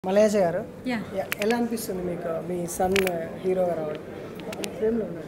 మలయాజ గారు Yeah. Yeah, ఎలా అనిపిస్తుంది మీకు మీ సన్ హీరోగా రావడం ఫ్రేమ్లో ఉండండి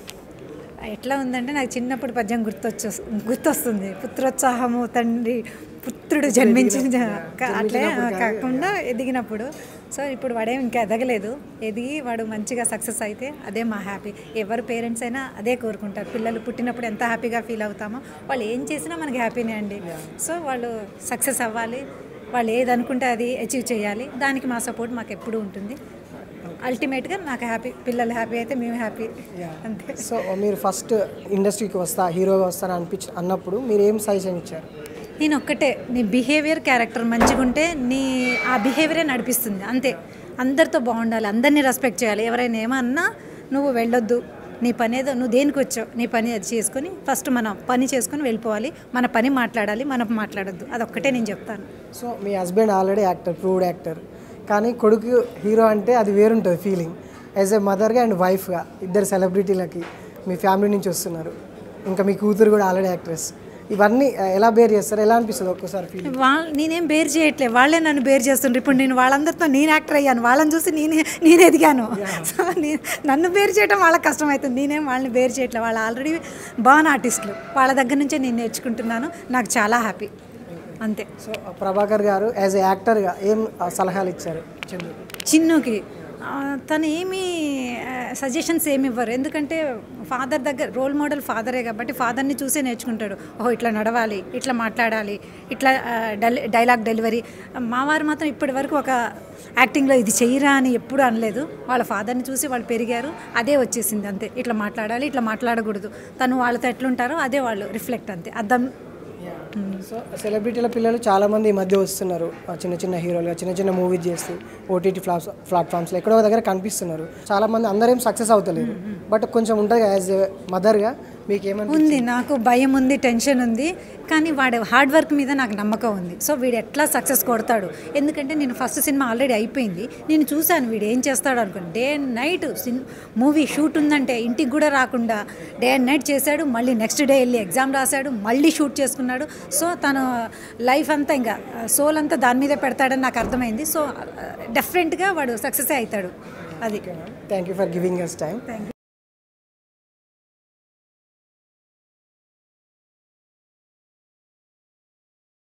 ఎట్లా ఉందంటే నాకు చిన్నప్పుడు పద్యం గుర్తొచ్చు గుర్తొస్తుంది పుత్రోత్సాహము తండ్రి పుత్రుడు జన్మించిన కా- అట్లే కాకుండా ఎదిగినప్పుడు సో ఇప్పుడు వాడేం ఇంకా ఎదగలేదు ఎదిగి వాడు మంచిగా సక్సెస్ అయితే అదే మా హ్యాపీ ఎవరు పేరెంట్స్ అయినా అదే కోరుకుంటారు పిల్లలు పుట్టినప్పుడు ఎంత హ్యాపీగా ఫీల్ అవుతామో వాళ్ళు ఏం చేసినా మనకి హ్యాపీనే అండి సో వాళ్ళు సక్సెస్ అవ్వాలి వాళ్ళు ఏది అనుకుంటే అది అచీవ్ చేయాలి దానికి మా సపోర్ట్ మాకు ఎప్పుడూ ఉంటుంది అల్టిమేట్గా నాకు హ్యాపీ పిల్లలు హ్యాపీ అయితే మేము హ్యాపీ అంతే సో మీరు ఫస్ట్ ఇండస్ట్రీకి వస్తా హీరోగా వస్తాను అనిపించి అన్నప్పుడు మీరు ఏం సజెషన్ ఇచ్చారు నేను ఒక్కటే నీ బిహేవియర్ క్యారెక్టర్ మంచిగా ఉంటే నీ ఆ బిహేవియరే నడిపిస్తుంది అంతే అందరితో బాగుండాలి అందరినీ రెస్పెక్ట్ చేయాలి ఎవరైనా ఏమన్నా నువ్వు వెళ్ళొద్దు నీ పని ఏదో నువ్వు దేనికి వచ్చావు నీ పని అది చేసుకొని ఫస్ట్ మనం పని చేసుకొని వెళ్ళిపోవాలి మన పని మాట్లాడాలి మనం మాట్లాడొద్దు అదొక్కటే నేను చెప్తాను సో మీ husband already actor proved actor కానీ కొడుకు హీరో అంటే అది వేరుంటుంది ఫీలింగ్ యాజ్ ఎ మదర్గా అండ్ వైఫ్గా ఇద్దరు సెలబ్రిటీలకి మీ ఫ్యామిలీ నుంచి వస్తున్నారు ఇంకా మీ కూతురు కూడా ఆల్రెడీ యాక్ట్రెస్ ఇవన్నీ ఆ, ఎలా బేర్ చేస్తారు ఎలా అనిపిస్తుంది ఒక్కోసారి ఫీలింగ్ వాళ్ళ నేనేం బేర్ చేయట్లేదు వాళ్ళే నన్ను బేర్ చేస్తుండ్రు ఇప్పుడు నేను వాళ్ళందరితో నేను యాక్టర్ అయ్యాను వాళ్ళని చూసి నేనే నేను ఎదిగాను సో నేను నన్ను బేర్ చేయడం వాళ్ళకి కష్టమవుతుంది నేనేం వాళ్ళని బేర్ చేయట్లేదు వాళ్ళు ఆల్రెడీ బాగా ఆర్టిస్టులు వాళ్ళ దగ్గర నుంచే నేను నేర్చుకుంటున్నాను నాకు చాలా హ్యాపీ అంతే సో ప్రభాకర్ గారు యాజ్ ఎ యాక్టర్గా ఏం ఆ, సలహాలు ఇచ్చారు చంద్రుకి చిన్నుకి ఆ, తను ఏమీ సజెషన్స్ ఏమి ఇవ్వరు ఎందుకంటే ఫాదర్ దగ్గర రోల్ మోడల్ ఫాదరే కాబట్టి ఫాదర్ని చూసే నేర్చుకుంటాడు ఓహో ఇట్లా నడవాలి ఇట్లా మాట్లాడాలి ఇట్లా ఆ, డల్ డైలాగ్ డెలివరీ మా వారు మాత్రం ఇప్పటి వరకు ఒక యాక్టింగ్లో ఇది చెయ్యరా అని ఎప్పుడు అనలేదు వాళ్ళ ఫాదర్ని చూసి వాళ్ళు పెరిగారు అదే వచ్చేసింది అంతే ఇట్లా మాట్లాడాలి ఇట్లా మాట్లాడకూడదు తను వాళ్ళతో ఎట్లుంటారో అదే వాళ్ళు రిఫ్లెక్ట్ అంతే అర్థం సో సెలబ్రిటీల పిల్లలు చాలా మంది ఈ మధ్య వస్తున్నారు ఆ చిన్న చిన్న హీరోలుగా చిన్న చిన్న మూవీస్ చేస్తూ ఓటీటీ ప్లాట్స్ ప్లాట్ఫామ్స్లో ఎక్కడో ఒక దగ్గర కనిపిస్తున్నారు చాలా మంది అందరేం సక్సెస్ అవుతలేరు బట్ కొంచెం ఉంటుంది యాజ్ ఎ మదర్గా మీకు ఏమని ఉంది నాకు భయం ఉంది టెన్షన్ ఉంది కానీ వాడు హార్డ్ వర్క్ మీద నాకు నమ్మకం ఉంది సో వీడు ఎట్లా సక్సెస్ కొడతాడు ఎందుకంటే నేను ఫస్ట్ సినిమా ఆల్రెడీ అయిపోయింది నేను చూశాను వీడు ఏం చేస్తాడు అనుకుని day and night scene movie shoot ఉందంటే ఇంటికి కూడా రాకుండా డే అండ్ నైట్ చేశాడు మళ్ళీ నెక్స్ట్ డే వెళ్ళి ఎగ్జామ్ రాశాడు మళ్ళీ షూట్ చేసుకున్నాడు సో తను లైఫ్ అంతా ఇంకా సోల్ అంతా దాని మీదే పెడతాడని నాకు అర్థమైంది సో డెఫినెట్గా వాడు సక్సెస్ అవుతాడు అది thank you for giving us time thank you